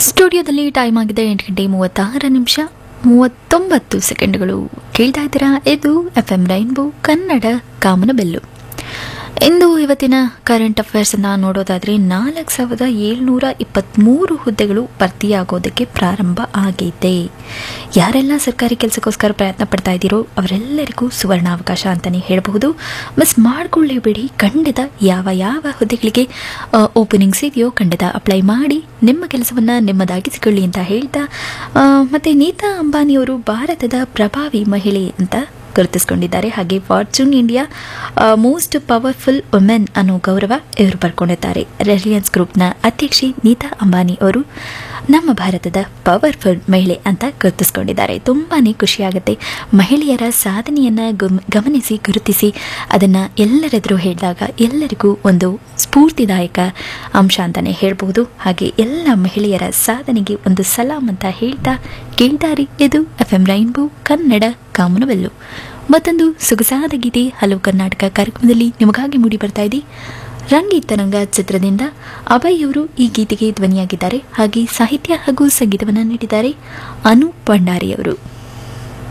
ಸ್ಟುಡಿಯೋದಲ್ಲಿ ಟೈಮ್ ಆಗಿದೆ ಎಂಟು ಗಂಟೆ ಮೂವತ್ತಾರು ನಿಮಿಷ ಮೂವತ್ತೊಂಬತ್ತು ಸೆಕೆಂಡ್ಗಳು ಕೇಳ್ತಾ ಇದ್ದೀರಾ ಇದು ಎಫ್ ಎಂ ರೈನ್ಬೋ ಕನ್ನಡ ಕಾಮನಬೆಲ್ಲು ಇಂದು ಇವತ್ತಿನ ಕರೆಂಟ್ ಅಫೇರ್ಸನ್ನು ನೋಡೋದಾದರೆ ನಾಲ್ಕು ಸಾವಿರದ ಏಳ್ನೂರ ಇಪ್ಪತ್ತ್ಮೂರು ಹುದ್ದೆಗಳು ಭರ್ತಿಯಾಗೋದಕ್ಕೆ ಪ್ರಾರಂಭ ಆಗಿದೆ ಯಾರೆಲ್ಲ ಸರ್ಕಾರಿ ಕೆಲಸಕ್ಕೋಸ್ಕರ ಪ್ರಯತ್ನ ಪಡ್ತಾ ಇದ್ದೀರೋ ಅವರೆಲ್ಲರಿಗೂ ಸುವರ್ಣಾವಕಾಶ ಅಂತಲೇ ಹೇಳಬಹುದು ಮಿಸ್ ಮಾಡ್ಕೊಳ್ಳೇಬೇಡಿ ಖಂಡಿತ ಯಾವ ಯಾವ ಹುದ್ದೆಗಳಿಗೆ ಓಪನಿಂಗ್ಸ್ ಇದೆಯೋ ಖಂಡಿತ ಅಪ್ಲೈ ಮಾಡಿ ನಿಮ್ಮ ಕೆಲಸವನ್ನು ನಿಮ್ಮದಾಗಿಸಿಕೊಳ್ಳಿ ಅಂತ ಹೇಳ್ತಾ ಆ, ಮತ್ತೆ ನೀತಾ ಅಂಬಾನಿಯವರು ಭಾರತದ ಪ್ರಭಾವಿ ಮಹಿಳೆ ಅಂತ ಗುರುತಿಸಿಕೊಂಡಿದ್ದಾರೆ ಹಾಗೆ fortune India most powerful women ಅನ್ನೋ ಗೌರವ ಇವರು ಪಡ್ಕೊಂಡಿದ್ದಾರೆ ರಿಲಯನ್ಸ್ ಗ್ರೂಪ್ನ ಅಧ್ಯಕ್ಷೆ ನೀತಾ ಅಂಬಾನಿ ಅವರು ನಮ್ಮ ಭಾರತದ ಪವರ್ಫುಲ್ ಮಹಿಳೆ ಅಂತ ಗುರುತಿಸ್ಕೊಂಡಿದ್ದಾರೆ ತುಂಬಾ ಖುಷಿಯಾಗುತ್ತೆ ಮಹಿಳೆಯರ ಸಾಧನೆಯನ್ನು ಗಮನಿಸಿ ಗುರುತಿಸಿ ಅದನ್ನು ಎಲ್ಲರೆದುರು ಹೇಳಿದಾಗ ಎಲ್ಲರಿಗೂ ಒಂದು ಸ್ಫೂರ್ತಿದಾಯಕ ಅಂಶ ಅಂತಲೇ ಹೇಳ್ಬೋದು ಹಾಗೆ ಎಲ್ಲ ಮಹಿಳೆಯರ ಸಾಧನೆಗೆ ಒಂದು ಸಲಾಂ ಅಂತ ಹೇಳ್ತಾ ಕೇಳ್ತಾರೆ ಇದು ಎಫ್ ಎಂ ರೈನ್ಬೋ ಕನ್ನಡ ಕಾಮನವೆಲ್ಲು ಮತ್ತೊಂದು ಸೊಗಸಾದ ಗೀತೆ ಹಲವು ಕರ್ನಾಟಕ ಕಾರ್ಯಕ್ರಮದಲ್ಲಿ ನಿಮಗಾಗಿ ಮೂಡಿ ಬರ್ತಾ ಇದೆ ರಂಗಿತರಂಗ ಚಿತ್ರದಿಂದ ಅಭಯ್ ಅವರು ಈ ಗೀತೆಗೆ ಧ್ವನಿಯಾಗಿದ್ದಾರೆ ಹಾಗೆ ಸಾಹಿತ್ಯ ಹಾಗೂ ಸಂಗೀತವನ್ನು ನೀಡಿದ್ದಾರೆ ಅನು ಭಂಡಾರಿ ಅವರು